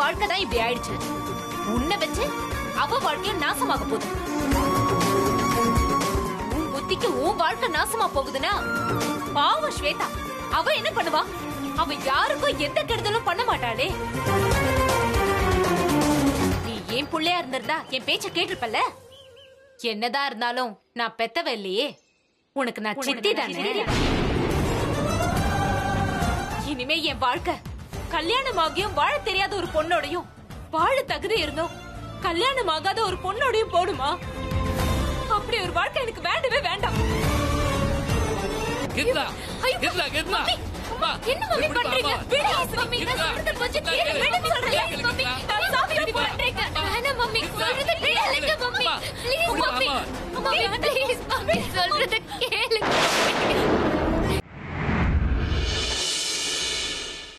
வாழ்க்கை தான் இப்படி ஆயிடுச்சு உன்னை வச்சு அவ வாழ்க்கையும் நாசமாக போகுது உன் புத்திக்கு உன் வாழ்க்கை நாசமா போகுதுன்னா பாவம் ஸ்வேதா அவ என்ன பண்ணுவா அவ யாருக்கும் எந்த கெடுதலும் பண்ண மாட்டாளே நீ ஏன் புள்ளையா இருந்திருந்தா என் பேச்ச கேட்டிருப்பல்ல என்னதான் இருந்தாலும் நான் பெத்தவ இல்லையே உனக்கு நான் சித்தி தானே இனிமே என் வாழ்க்கை கல்யாணமாகியும் வாழ தெரியாத ஒரு பொண்ணோடையும் வாழ தகுதி இருந்தோம் கல்யாணம் ஆகாத ஒரு பொண்ணோடையும் போடுமா அப்படி ஒரு வாழ்க்கை எனக்கு வேண்டவே வேண்டாம் கீதா ஐயோ, கீதா கீதா மம்மி, அம்மா என்ன மம்மி விடுப்பா, பண்றீங்க அம்மா. விடு மம்மி நான் கீதா, சொல்றது கொஞ்சம் கீதா, கேளு விடு